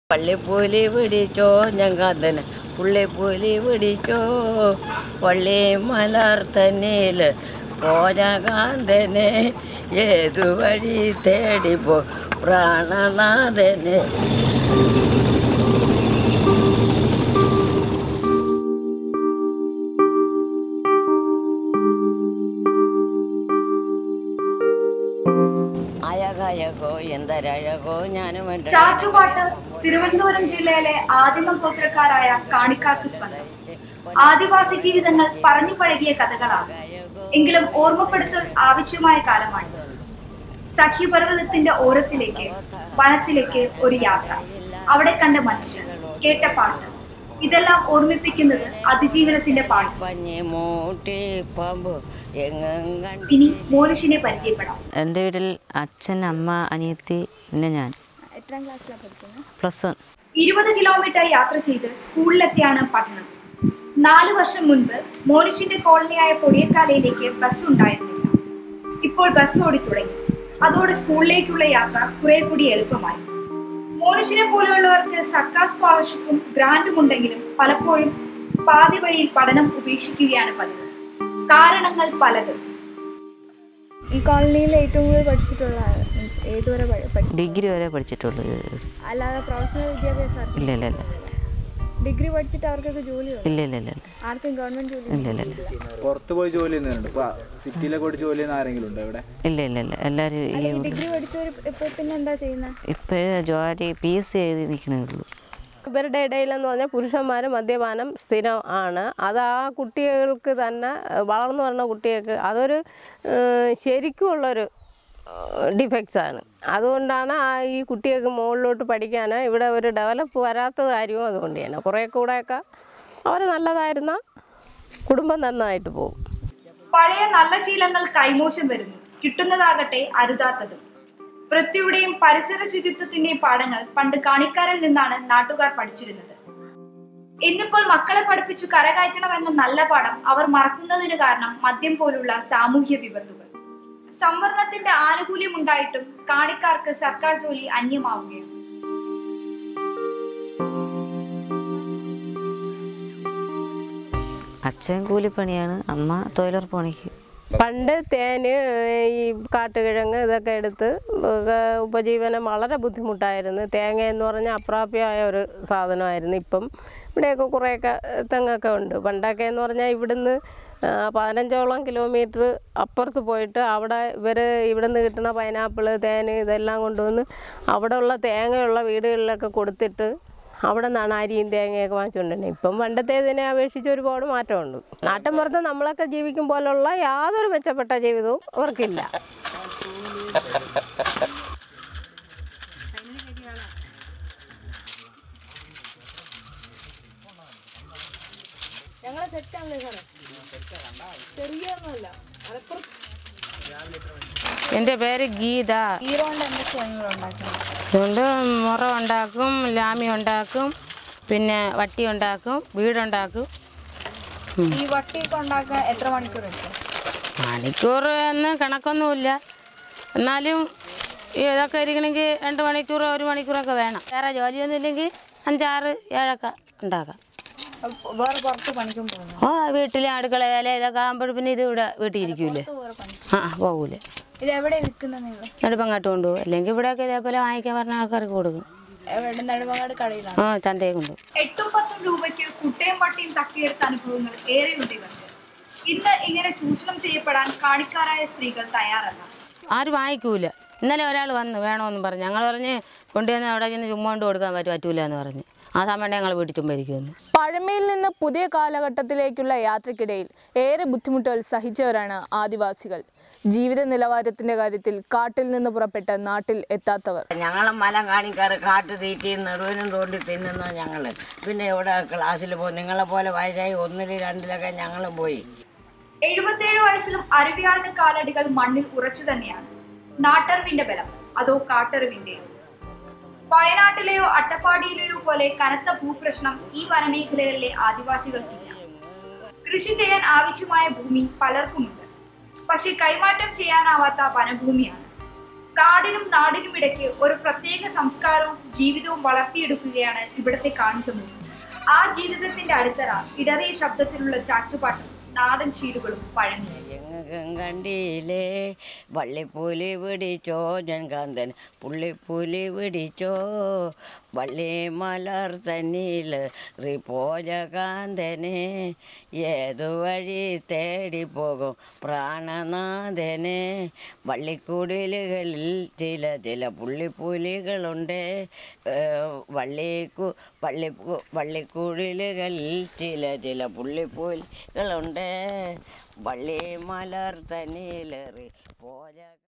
പള്ളിപ്പൂലി പിടിച്ചോ ഞങ്ങാന്തന് പുള്ളിപ്പൂലി പിടിച്ചോ പള്ളി മലർത്തന്നീല് പോരകാന്തനെ ഏതു വഴി തേടിപ്പോ പ്രാണനാഥനെ അയകയകോ എന്തരഴകോ ഞാനും എൻ്റെ ചാറ്റുപാട്ട് തിരുവനന്തപുരം ജില്ലയിലെ ആദിമ ഗോത്രക്കാരായ കാണിക്കാർക്ക് സ്വന്തം ആദിവാസി ജീവിതങ്ങൾ പറഞ്ഞു പഴകിയ കഥകളാണ് എങ്കിലും ഓർമ്മപ്പെടുത്തൽ ആവശ്യമായ കാലമാണ് സഖ്യപർവ്വതത്തിന്റെ ഓരത്തിലേക്ക് വനത്തിലേക്ക് ഒരു യാത്ര അവിടെ കണ്ട മനുഷ്യർ കേട്ട പാട്ട് ഇതെല്ലാം ഓർമ്മിപ്പിക്കുന്നത് അതിജീവനത്തിന്റെ പാട്ട് പഞ്ഞി മൂട്ടി പാമ്പ് എങ്ങും കണ്ടി ഇനി മോനിഷിനെ പരിചയപ്പെടാം എൻ്റെ വീട്ടിൽ അച്ഛൻ അമ്മ അനിയത്തി പിന്നെ ഞാൻ പ്ലസ് വൺ ഇരുപത് കിലോമീറ്റർ യാത്ര ചെയ്ത് സ്കൂളിലെത്തിയാണ് പഠനം നാല് വർഷം മുൻപ് മോനിഷിന്റെ കോളനിയായ പൊടിയക്കാലയിലേക്ക് ബസ് ഉണ്ടായിരുന്നില്ല ഇപ്പോൾ ബസ് ഓടി തുടങ്ങി അതോടെ സ്കൂളിലേക്കുള്ള യാത്ര കുറെ കൂടി എളുപ്പമായി മോനിഷിനെ പോലെയുള്ളവർക്ക് സർക്കാർ സ്കോളർഷിപ്പും ഗ്രാന്റും ഉണ്ടെങ്കിലും പലപ്പോഴും പാതി വഴിയിൽ പഠനം ഉപേക്ഷിക്കുകയാണ് പതിവ് കാരണങ്ങൾ പലത് ഈ കോളനിയിൽ ഏറ്റവും കൂടുതൽ പഠിച്ചിട്ടുള്ള ആള്? Means ഏതുവരെ പഠി- പഠിച്ചു ഡിഗ്രി വരെ പഠിച്ചിട്ടുള്ളൂ അല്ലാതെ പ്രൊഫഷണൽ വിദ്യാഭ്യാസം ആർക്കും? ഇല്ല ഇല്ല ഇല്ല ഡിഗ്രി പഠിച്ചിട്ട് അവർക്കൊക്കെ ജോലി വേണം ഇല്ല ഇല്ല ഇല്ല ഇല്ല ആർക്കും ഗവൺമെന്റ് ജോലി ഇല്ല ഇല്ല ഇല്ല പുറത്ത് പോയി ജോലി ചെയ്യുന്നവരുണ്ട് ഇപ്പൊ സിറ്റിയിലൊക്കെ പോയിട്ട് ജോലി ചെയ്യുന്ന ആരെങ്കിലും ഉണ്ടോ ഇവിടെ ഇല്ല ഇല്ല ഇല്ല എല്ലാവരും ഈ ഡിഗ്രി പഠിച്ചവർ ഇപ്പൊ പിന്നെ എന്താ ചെയ്യുന്നത് ഇപ്പോഴേ ജോലി പി എസ് സി എഴുതി നിൽക്കണേ ഉള്ളൂ ഇവരുടെ ഇടയിലെന്ന് പറഞ്ഞാൽ പുരുഷന്മാർ മദ്യപാനം സ്ഥിരം ആണ് അത് ആ കുട്ടികൾക്ക് തന്നെ ഏഹ്, വളർന്നു വരുന്ന കുട്ടികൾക്ക് അതൊരു ഏഹ്, ശരിക്കുമുള്ളൊരു ഡിഫക്ട്സ് ആണ് അതുകൊണ്ടാണ് ആ ഈ കുട്ടികൾക്ക് മുകളിലോട്ട് പഠിക്കാൻ ഇവിടെ ഒരു ഡെവലപ്പ് വരാത്ത കാര്യവും അതുകൊണ്ട് തന്നെ കുറേ കൂടെയൊക്കെ അവർ നല്ലതായിരുന്ന കുടുംബം നന്നായിട്ട് പോകും പഴയ നല്ല ശീലങ്ങൾ കൈമോശം വരുന്നു കിട്ടുന്നതാകട്ടെ അരുതാത്തതും വൃത്തിയുടെയും പരിസര ശുചിത്വത്തിന്റെയും പാഠങ്ങൾ പണ്ട് കാണിക്കാരിൽ നിന്നാണ് നാട്ടുകാർ പഠിച്ചിരുന്നത് ഇന്നിപ്പോൾ മക്കളെ പഠിപ്പിച്ചു കരകയറ്റണമെന്ന നല്ല പാഠം അവർ മറക്കുന്നതിന് കാരണം മദ്യം പോലുള്ള സാമൂഹ്യ വിപത്തുകൾ സംവരണത്തിന്റെ ആനുകൂല്യം ഉണ്ടായിട്ടും കാണിക്കാർക്ക് സർക്കാർ ജോലി അന്യമാവുകയാണ് അച്ഛൻ കൂലിപ്പണിയാണ് അമ്മ തൊഴിലുറപ്പ് പണിക്ക് പണ്ട് തേന് ഈ കാട്ടുകിഴങ്ങ് ഇതൊക്കെ എടുത്ത് ഒക്കെ ഉപജീവനം വളരെ ബുദ്ധിമുട്ടായിരുന്നു തേങ്ങ എന്ന് പറഞ്ഞാൽ അപ്രാപ്യമായ ഒരു സാധനമായിരുന്നു ഇപ്പം ഇവിടെയൊക്കെ കുറേയൊക്കെ തെങ്ങൊക്കെ ഉണ്ട് പണ്ടൊക്കെ എന്ന് പറഞ്ഞാൽ ഇവിടുന്ന് ആ, പതിനഞ്ചോളം കിലോമീറ്റർ അപ്പുറത്ത് പോയിട്ട് അവിടെ ഇവർ ഇവിടുന്ന് കിട്ടുന്ന പൈനാപ്പിൾ തേന് ഇതെല്ലാം കൊണ്ടുവന്ന് അവിടെ ഉള്ള തേങ്ങയുള്ള വീടുകളിലൊക്കെ കൊടുത്തിട്ട് അവിടെ നിന്നാണ് അരിയും തേങ്ങയൊക്കെ വാങ്ങിച്ചുകൊണ്ടിരുന്നത് ഇപ്പം പണ്ടത്തേതിനെ അപേക്ഷിച്ച് ഒരുപാട് മാറ്റമുണ്ട് നാട്ടിൻപുറത്ത് നമ്മളൊക്കെ ജീവിക്കും പോലുള്ള യാതൊരു മെച്ചപ്പെട്ട ജീവിതവും അവർക്കില്ല എൻ്റെ പേര് ഗീത ഈറോണ്ട് എന്തൊക്കെയാണ് ഇവിടെ ഉണ്ടാക്കുന്നത് അതുകൊണ്ട് മുറ ഉണ്ടാക്കും ലാമി ഉണ്ടാക്കും പിന്നെ വട്ടി ഉണ്ടാക്കും വീടുണ്ടാക്കും ഈ വട്ടിയൊക്കെ ഉണ്ടാക്കാൻ എത്ര മണിക്കൂർ എടുക്കും മണിക്കൂർ എന്ന് കണക്കൊന്നുമില്ല എന്നാലും ഇതൊക്കെ ഇരിക്കണമെങ്കിൽ രണ്ട് മണിക്കൂർ ഒരു മണിക്കൂറൊക്കെ വേണം വേറെ ജോലിയൊന്നും ഇല്ലെങ്കിൽ അഞ്ചാറ് ഏഴൊക്കെ ഉണ്ടാക്കാം അപ്പൊ വേറെ പുറത്ത് പണിക്കും പോകുന്നു ഓ വീട്ടിലെ അടുക്കള വേല ഇതൊക്കെ ആകുമ്പോൾ പിന്നെ ഇത് ഇവിടെ വീട്ടിൽ ഇരിക്കൂലേ വേറെ പണി ആ പോകൂലേ ഇത് എവിടെ വിൽക്കുന്നത് നിങ്ങൾ നെടുപ്പങ്ങാട്ട് കൊണ്ടുപോകും അല്ലെങ്കിൽ ഇവിടെയൊക്കെ ഇതേപോലെ വാങ്ങിക്കാൻ പറഞ്ഞ ആൾക്കാർക്ക് കൊടുക്കും എവിടെ നെടുമങ്ങാട് കടയിലാണ് ആ ചന്തയെ കൊണ്ടുപോകും എട്ടും പത്തും രൂപയ്ക്ക് കുട്ടയും പട്ടിയും തട്ടിയെടുത്ത അനുഭവങ്ങൾ ഏറെയുണ്ട് ഇവർക്ക് ഇന്ന് ഇങ്ങനെ ചൂഷണം ചെയ്യപ്പെടാൻ കാണിക്കാരായ സ്ത്രീകൾ തയ്യാറല്ല ആരും വാങ്ങിക്കൂല ഇന്നലെ ഒരാൾ വന്ന് വേണമെന്ന് പറഞ്ഞു ഞങ്ങൾ പറഞ്ഞ് കൊണ്ടുവന്ന് അവിടെ ചെന്ന് ചുമ്മാ കൊണ്ട് കൊടുക്കാൻ പറ്റും പറ്റൂല എന്ന് പറഞ്ഞ് ആ സമയം ഞങ്ങൾ വീട്ടിൽ ചുമ്മാ ഇരിക്കുമെന്ന് പഴമയിൽ നിന്ന് പുതിയ കാലഘട്ടത്തിലേക്കുള്ള യാത്രക്കിടയിൽ ഏറെ ബുദ്ധിമുട്ടുകൾ സഹിച്ചവരാണ് ആദിവാസികൾ ജീവിത നിലവാരത്തിന്റെ കാര്യത്തിൽ കാട്ടിൽ നിന്ന് പുറപ്പെട്ട് നാട്ടിൽ എത്താത്തവർ ഞങ്ങളെ മല കാണിക്കാറ് കാട്ടു തീറ്റി നെടുവിനും തോണ്ടി തിന്നുന്ന ഞങ്ങൾ പിന്നെ ഇവിടെ ക്ലാസ്സിൽ പോകും നിങ്ങളെ പോലെ വയസ്സായി ഒന്നിൽ രണ്ടിലൊക്കെ ഞങ്ങൾ പോയി എഴുപത്തിയേഴ് വയസ്സിലും അരുവിയാളിന്റെ കാലടികൾ മണ്ണിൽ ഉറച്ചു തന്നെയാണ് നാട്ടറിവിന്റെ ബലം അതോ കാട്ടറിവിന്റെ വയനാട്ടിലെയോ അട്ടപ്പാടിയിലെയോ പോലെ കനത്ത ഭൂപ്രശ്നം ഈ വനമേഖലകളിലെ ആദിവാസികൾക്കില്ല കൃഷി ചെയ്യാൻ ആവശ്യമായ ഭൂമി പലർക്കുമുണ്ട് പക്ഷെ കൈമാറ്റം ചെയ്യാനാവാത്ത വനഭൂമിയാണ് കാടിനും നാടിനും ഇടയ്ക്ക് ഒരു പ്രത്യേക സംസ്കാരവും ജീവിതവും വളർത്തിയെടുക്കുകയാണ് ഇവിടുത്തെ കാണു സമൂഹം ആ ജീവിതത്തിന്റെ അടിത്തറ ഇടറിയ ശബ്ദത്തിലുള്ള ചാറ്റുപാട്ടും നാടൻ ചീടുകളും പഴങ്ങളും എങ്ങും കണ്ടില്ലേ വള്ളിപ്പൂലി പിടിച്ചോ ജൻകാന്തൻ പുള്ളിപ്പൂലി പിടിച്ചോ വള്ളി മലർ തന്നിൽ റിപ്പോജകാന്തനെ ഏതു വഴി തേടി പോകും പ്രാണനാഥനെ വള്ളിക്കുടിലുകളിൽ ചില ചില പുള്ളിപ്പൂലികളുണ്ട് വള്ളിക്കു വള്ളി വള്ളിക്കുടിലുകളിൽ ചില ചില പുള്ളിപ്പൂലികളുണ്ട് വള്ളി മലർ തന്നിലേറി പോജ